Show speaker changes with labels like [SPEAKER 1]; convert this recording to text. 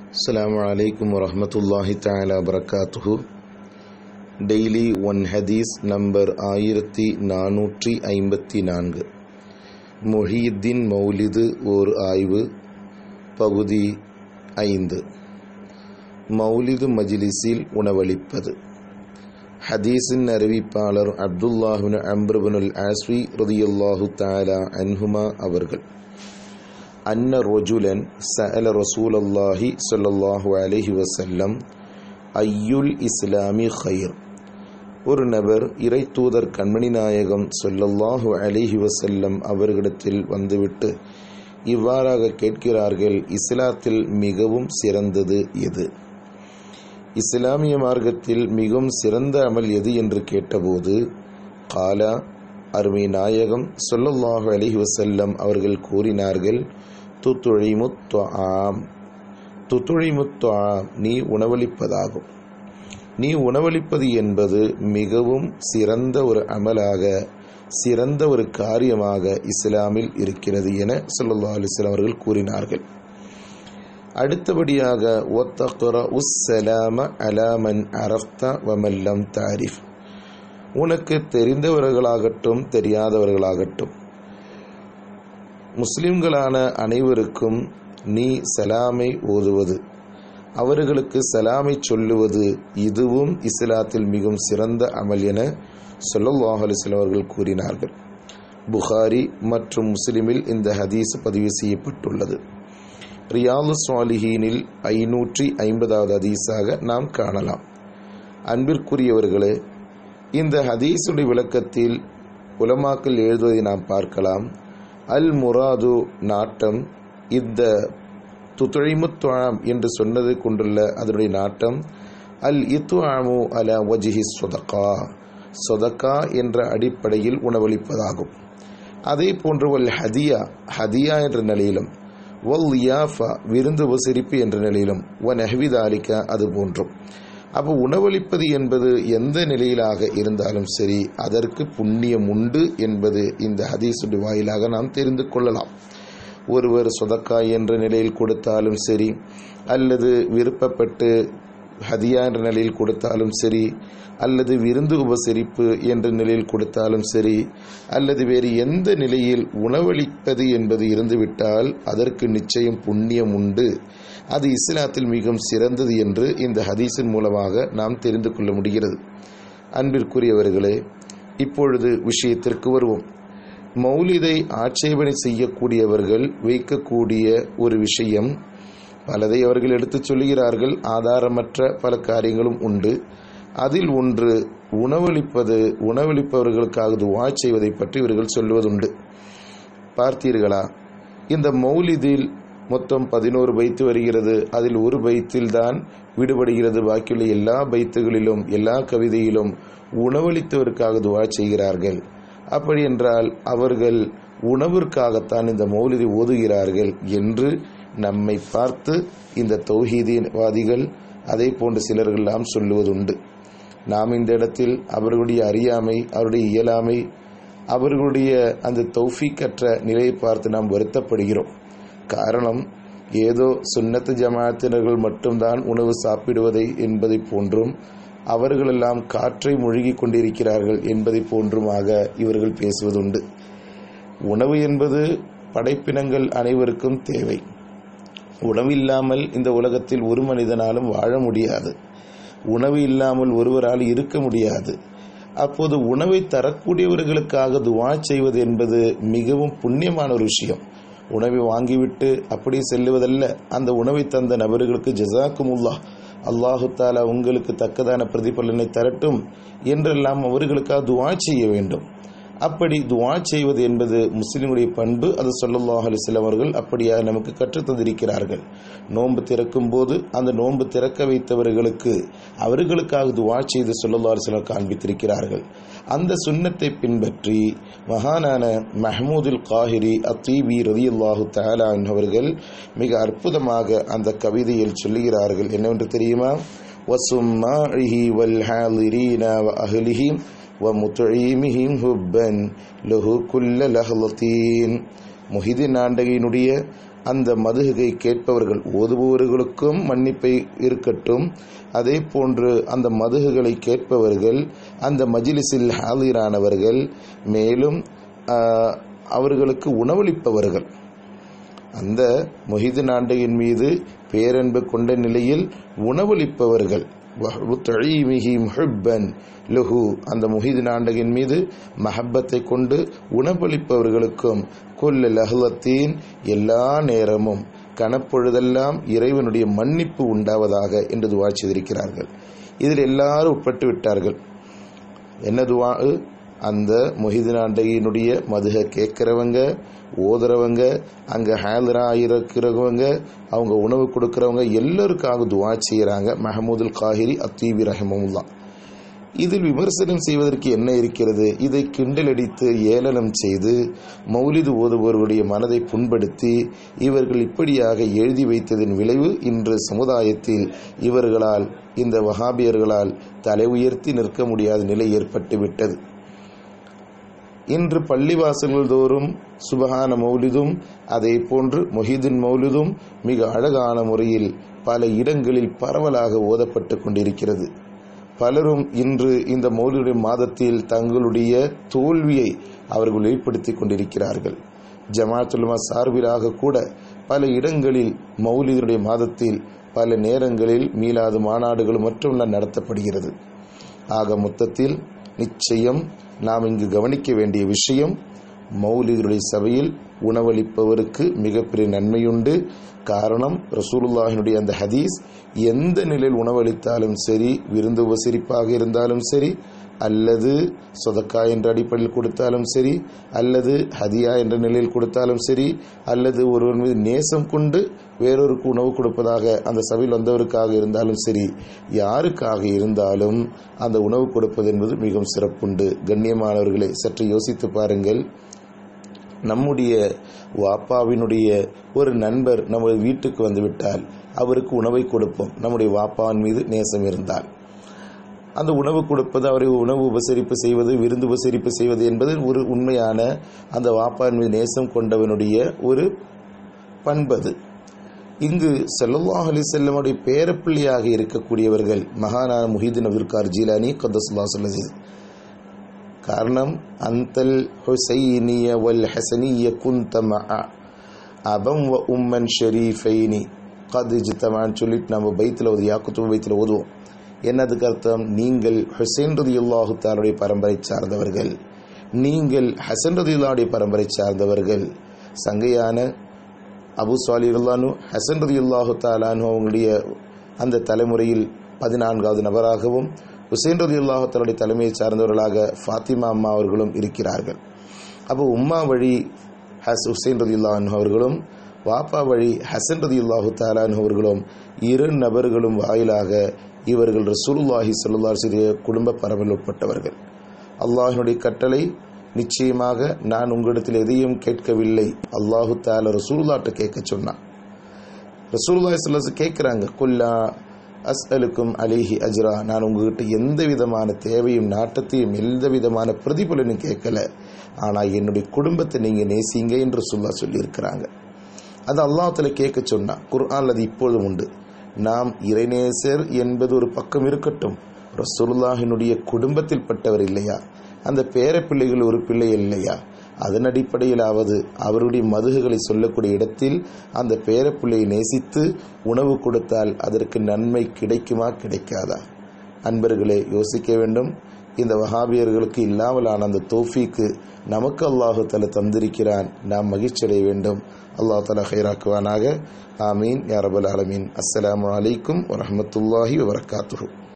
[SPEAKER 1] السلام عليكم ورحمة الله تعالى وبركاته daily one ஹதீஸ் number ஆயிரத்தி நானூற்றி ஐம்பத்தி நான்கு மொஹியுத்தீன் மௌலிது ஓர் ஆய்வு பகுதி ஐந்து மௌலிது மஜ்லிஸில் உணவளிப்பது ஹதீஸின் அறிவிப்பாளர் அப்துல்லாஹின் அம்ருபனுல் ஆஸ்வி ரதியுல்லாஹு தாலா அன்ஹுமா அவர்கள் அன்ன ரொஜுலன் சஅல ரசூலல்லாஹி ஸல்லல்லாஹு அலைஹி வஸல்லம் ஐயுல் இஸ்லாமி ஹைர் ஒரு நபர் இறை தூதர் கண்மணி நாயகம் சொல்லல்லாஹு அலிஹி வசல்லம் அவர்களிடத்தில் வந்துவிட்டு இவ்வாறாக கேட்கிறார்கள் இஸ்லாத்தில் மிகவும் சிறந்தது எது இஸ்லாமிய மார்க்கத்தில் மிகவும் சிறந்த அமல் எது என்று கேட்டபோது காலா அருமை நாயகம் சொல்லல்லாஹு அலிஹி வசல்லம் அவர்கள் கூறினார்கள் துத்துழிமுத்வாம் துத்துழிமுத்வாம் நீ உணவளிப்பதாகும் நீ உணவளிப்பது என்பது மிகவும் சிறந்த ஒரு அமலாக சிறந்த ஒரு காரியமாக இஸ்லாமில் இருக்கிறது என சொல்லல்லா அலிஸ்லாம் அவர்கள் கூறினார்கள் அடுத்தபடியாக ஒத்தகுர உஸ் சலாம அலாமன் அரஃப்தா வமல்லம் தாரிஃப் உனக்கு தெரிந்தவர்களாகட்டும் தெரியாதவர்களாகட்டும் முஸ்லிம்களான அனைவருக்கும் நீ சலாமை ஓதுவது அவர்களுக்கு சலாமை சொல்லுவது இதுவும் இஸ்லாத்தில் மிகவும் சிறந்த அமல் என சொல்லல்லாஹ் அலிஸ்லாம் அவர்கள் கூறினார்கள் புகாரி மற்றும் முஸ்லிமில் இந்த ஹதீஸ் பதிவு செய்யப்பட்டுள்ளது ரியாது சுவாலிஹீனில் ஐநூற்றி ஐம்பதாவது ஹதீஸாக நாம் காணலாம் அன்பிற்குரியவர்களே இந்த ஹதீஸுடைய விளக்கத்தில் உலமாக்கள் எழுதுவதை நாம் பார்க்கலாம் அல் முராது நாட்டம் இந்த துத்துழிமுத்துவாம் என்று சொன்னது கொண்டுள்ள அதனுடைய நாட்டம் அல் இத்துஆமு அல வஜிஹி சொதக்கா சொதக்கா என்ற அடிப்படையில் உணவளிப்பதாகும் அதே போன்று வல் ஹதியா ஹதியா என்ற நிலையிலும் வல் லியாஃபா விருந்து உபசரிப்பு என்ற நிலையிலும் வ நஹ்விதாலிக்கா அது போன்றும் அப்போ உணவளிப்பது என்பது எந்த நிலையிலாக இருந்தாலும் சரி அதற்கு புண்ணியம் உண்டு என்பது இந்த ஹதீசுடைய வாயிலாக நாம் தெரிந்து கொள்ளலாம் ஒருவர் சொதக்கா என்ற நிலையில் கொடுத்தாலும் சரி அல்லது விருப்பப்பட்டு ஹதியா என்ற நிலையில் கொடுத்தாலும் சரி அல்லது விருந்து உபசரிப்பு என்ற நிலையில் கொடுத்தாலும் சரி அல்லது வேறு எந்த நிலையில் உணவளிப்பது என்பது இருந்துவிட்டால் அதற்கு நிச்சயம் புண்ணியம் உண்டு அது இஸ்லாத்தில் மிகவும் சிறந்தது என்று இந்த ஹதீஸின் மூலமாக நாம் தெரிந்து கொள்ள முடிகிறது அன்பிற்குரியவர்களே இப்பொழுது விஷயத்திற்கு வருவோம் மௌலிதை ஆட்சேபனை செய்யக்கூடியவர்கள் வைக்கக்கூடிய ஒரு விஷயம் பலதை அவர்கள் எடுத்துச் சொல்கிறார்கள் ஆதாரமற்ற பல காரியங்களும் உண்டு அதில் ஒன்று உணவளிப்பது உணவளிப்பவர்களுக்காக துவா செய்வதை பற்றி இவர்கள் சொல்வதுண்டு பார்த்தீர்களா இந்த மௌலிதில் மொத்தம் பதினோரு பைத்து வருகிறது அதில் ஒரு பைத்தில் தான் விடுபடுகிறது பாக்கியுள்ள எல்லா பைத்துகளிலும் எல்லா கவிதையிலும் உணவளித்தவருக்காக துவா செய்கிறார்கள் அப்படி என்றால் அவர்கள் உணவிற்காகத்தான் இந்த மௌலிதை ஓதுகிறார்கள் என்று நம்மை பார்த்து இந்த தௌஹீதிவாதிகள் அதே போன்ற சிலர்கள் எல்லாம் சொல்லுவதுண்டு நாம் இந்த இடத்தில் அவர்களுடைய அறியாமை அவருடைய இயலாமை அவர்களுடைய அந்த தௌஃபீக்கற்ற நிலையை பார்த்து நாம் வருத்தப்படுகிறோம் காரணம் ஏதோ சுன்னத்து ஜமாத்தினர்கள் மட்டும்தான் உணவு சாப்பிடுவதை என்பதை போன்றும் அவர்களெல்லாம் காற்றை மூழ்கி கொண்டிருக்கிறார்கள் என்பதை போன்றுமாக இவர்கள் பேசுவதுண்டு உணவு என்பது படைப்பினங்கள் அனைவருக்கும் தேவை உணவு இல்லாமல் இந்த உலகத்தில் ஒரு மனிதனாலும் வாழ முடியாது உணவு இல்லாமல் ஒருவரால் இருக்க முடியாது அப்போது உணவை தரக்கூடியவர்களுக்காக துவா செய்வது என்பது மிகவும் புண்ணியமான ஒரு விஷயம் உணவை வாங்கிவிட்டு அப்படி செல்லுவதல்ல அந்த உணவை தந்த நபர்களுக்கு ஜசாக்குமுல்லா அல்லாஹு தாலா உங்களுக்கு தக்கதான பிரதிபலனை தரட்டும் என்றெல்லாம் அவர்களுக்காக துவா செய்ய வேண்டும் அப்படி துவா செய்வது என்பது முஸ்லிமுடைய பண்பு அது சொல்லல்லாஹ் அலிஸ்லாம் அவர்கள் அப்படியாக நமக்கு கற்றுத்தந்திருக்கிறார்கள் நோன்பு திறக்கும் போது அந்த நோன்பு திறக்க வைத்தவர்களுக்கு அவர்களுக்காக துவா செய்து சொல்லல்லா அலிஸ்லாம் காண்பித்திருக்கிறார்கள் அந்த சுண்ணத்தை பின்பற்றி மகானான மஹமூதுல் காஹிரி அத்தீபி ரதி அல்லாஹு தாலான் அவர்கள் மிக அற்புதமாக அந்த கவிதையில் சொல்லுகிறார்கள் என்னவென்று தெரியுமா வசும்மாஹி வல் ஹாலிரீனா வ அஹ்லிஹி ومطعيمهم هبا له كل لحظتين முஹிதின் நாண்டகையினுடைய அந்த மதுகை கேட்பவர்கள் ஓதுபவர்களுக்கும் மன்னிப்பை இருக்கட்டும் அதே போன்று அந்த மதுகுகளை கேட்பவர்கள் அந்த மஜிலிஸில் ஹாலிரானவர்கள் மேலும் ஆஹ், அவர்களுக்கு உணவளிப்பவர்கள் அந்த மொஹிது நாண்டையின் மீது பேரன்பு கொண்ட நிலையில் உணவளிப்பவர்கள் வஹ்வுத்ஈமிஹி முஹிப்பன் லுஹு அந்த முஹிது நாண்டகின் மீது மஹப்பத்தை கொண்டு உணவளிப்பவர்களுக்கும் கொல்ல லஹ்லத்தீன் எல்லா நேரமும் கனப்பொழுதெல்லாம் இறைவனுடைய மன்னிப்பு உண்டாவதாக என்று துவா செய்திருக்கிறார்கள் இதில் எல்லாரும் உட்பட்டு விட்டார்கள் என்ன துவா அந்த மொஹிதினாண்டையினுடைய மதுக கேட்குறவங்க ஓதுறவங்க அங்கே ஹேலராக இருக்கிறவங்க அவங்க உணவு கொடுக்குறவங்க எல்லோருக்காக துவா செய்கிறாங்க மஹமூதுல் காஹிரி அத்தீபி ரஹமுல்லா இதில் விமர்சனம் செய்வதற்கு என்ன இருக்கிறது இதை கிண்டலடித்து ஏளனம் செய்து மௌலிது ஓதுபவர்களுடைய மனதை புண்படுத்தி இவர்கள் இப்படியாக எழுதி வைத்ததின் விளைவு இன்று சமுதாயத்தில் இவர்களால் இந்த வஹாபியர்களால் தலை உயர்த்தி நிற்க முடியாத நிலை ஏற்பட்டு விட்டது இன்று பள்ளிவாசல்கள் தோறும் சுபஹான மௌலிதும் அதே போன்று மொஹிதின் மௌலிதும் மிக அழகான முறையில் பல இடங்களில் பரவலாக ஓதப்பட்டு கொண்டிருக்கிறது பலரும் இன்று இந்த மௌலியுடைய மாதத்தில் தங்களுடைய தோல்வியை அவர்கள் வெளிப்படுத்திக் கொண்டிருக்கிறார்கள் ஜமாத்துல்மா சார்பிலாக கூட பல இடங்களில் மௌலிதனுடைய மாதத்தில் பல நேரங்களில் மீளாது மாநாடுகள் மற்றும் நடத்தப்படுகிறது ஆக மொத்தத்தில் நிச்சயம் நாம் இங்கு கவனிக்க வேண்டிய விஷயம் மௌலிகளுடைய சபையில் உணவளிப்பவருக்கு மிகப்பெரிய நன்மையுண்டு காரணம் ரசூலுல்லாஹினுடைய அந்த ஹதீஸ் எந்த நிலையில் உணவளித்தாலும் சரி விருந்து உபசரிப்பாக இருந்தாலும் சரி அல்லது சொதக்கா என்ற அடிப்படையில் கொடுத்தாலும் சரி அல்லது ஹதியா என்ற நிலையில் கொடுத்தாலும் சரி அல்லது ஒருவர் மீது நேசம் கொண்டு வேறொருக்கு உணவு கொடுப்பதாக அந்த சபையில் வந்தவருக்காக இருந்தாலும் சரி யாருக்காக இருந்தாலும் அந்த உணவு கொடுப்பது என்பது மிகவும் சிறப்புண்டு கண்ணியமானவர்களை சற்று யோசித்து பாருங்கள் நம்முடைய வாப்பாவினுடைய ஒரு நண்பர் நமது வீட்டுக்கு வந்துவிட்டால் அவருக்கு உணவை கொடுப்போம் நம்முடைய வாப்பாவின் மீது நேசம் இருந்தால் அந்த உணவு கொடுப்பது அவரை உணவு உபசரிப்பு செய்வது விருந்து உபசரிப்பு செய்வது என்பது ஒரு உண்மையான அந்த வாப்பாவின் மீது நேசம் கொண்டவனுடைய ஒரு பண்பது இங்கு ஸல்லல்லாஹு அலைஹி செல்லமுடைய பேரப்பிள்ளையாக இருக்கக்கூடியவர்கள் மகானான முஹிதீன் அப்துல் கார் ஜீலானி கத்தசுல்லா சொல்லி காரணம் அந்தல் ஹுசைனிய வல் ஹசனிய குந்த மஅ அபம் வ உம்மன் ஷரீஃபைனி கத் ஜித்தமான்னு சொல்லிட்டு நம்ம பைத்தில் ஓது யாக்குத்து பைத்தில் ஓதுவோம் என்னதுக்கு அர்த்தம் நீங்கள் ஹுசைன் ரதியுல்லாஹு தாலுடைய பரம்பரை சார்ந்தவர்கள் நீங்கள் ஹசன் ரதியுல்லாவுடைய பரம்பரை சார்ந்தவர்கள் சங்கையான அபு சாலிருல்லானு ஹசன் ரதியுல்லாஹு தாலானு அவங்களுடைய அந்த தலைமுறையில் பதினான்காவது நபராகவும் ஹுசைன் ரதியுல்லாஹு தாலுடைய தலைமையை சார்ந்தவர்களாக ஃபாத்திமா அம்மா அவர்களும் இருக்கிறார்கள் அப்போ உம்மா வழி ஹஸ் ஹுசைன் ரதியுல்லாஹு அவர்களும் வாப்பா வழி ஹசன் ரதியுல்லாஹு தாலானு அவர்களும் இரு நபர்களும் வாயிலாக இவர்கள் ரசூலுல்லாஹி ஸல்லல்லாஹு அலைஹி குடும்ப பரவல் உட்பட்டவர்கள் அல்லாஹினுடைய கட்டளை நிச்சயமாக நான் உங்களிடத்தில் எதையும் கேட்கவில்லை அல்லாஹு தால ரசூலுல்லாட்ட கேட்க சொன்னான் ரசூலுல்லாஹி ஸல்லல்லாஹு கேட்குறாங்க குல்லா அஸ்அலுக்கும் அலிஹி அஜ்ரா நான் உங்ககிட்ட எந்த விதமான தேவையும் நாட்டத்தையும் எந்த விதமான பிரதிபலனும் கேட்கல ஆனால் என்னுடைய குடும்பத்தை நீங்கள் நேசிங்க என்று சொல்லா சொல்லியிருக்கிறாங்க அது அல்லாஹ்ல கேட்க சொன்னா குர்ஆன்ல அது இப்பொழுதும் உண்டு நாம் இறைநேசர் என்பது ஒரு பக்கம் இருக்கட்டும் ரசூலுல்லாஹினுடைய குடும்பத்தில் பட்டவர் இல்லையா அந்த பேர பிள்ளைகள் ஒரு பிள்ளை இல்லையா அதன் அடிப்படையிலாவது அவருடைய மதுகுகளை சொல்லக்கூடிய இடத்தில் அந்த பேர பிள்ளையை நேசித்து உணவு கொடுத்தால் அதற்கு நன்மை கிடைக்குமா கிடைக்காதா அன்பர்களே யோசிக்க வேண்டும் இந்த வஹாபியர்களுக்கு இல்லாமலான அந்த தோஃபிக்கு நமக்கு அல்லாஹு தலை தந்திருக்கிறான் நாம் மகிழ்ச்சி அடைய வேண்டும் அல்லாஹ் தலா ஹைராக்குவானாக ஆமீன் யாரபல் ஆலமீன் அஸ்ஸலாமு அலைக்கும் வரஹமத்துல்லாஹி வபரகாத்துஹு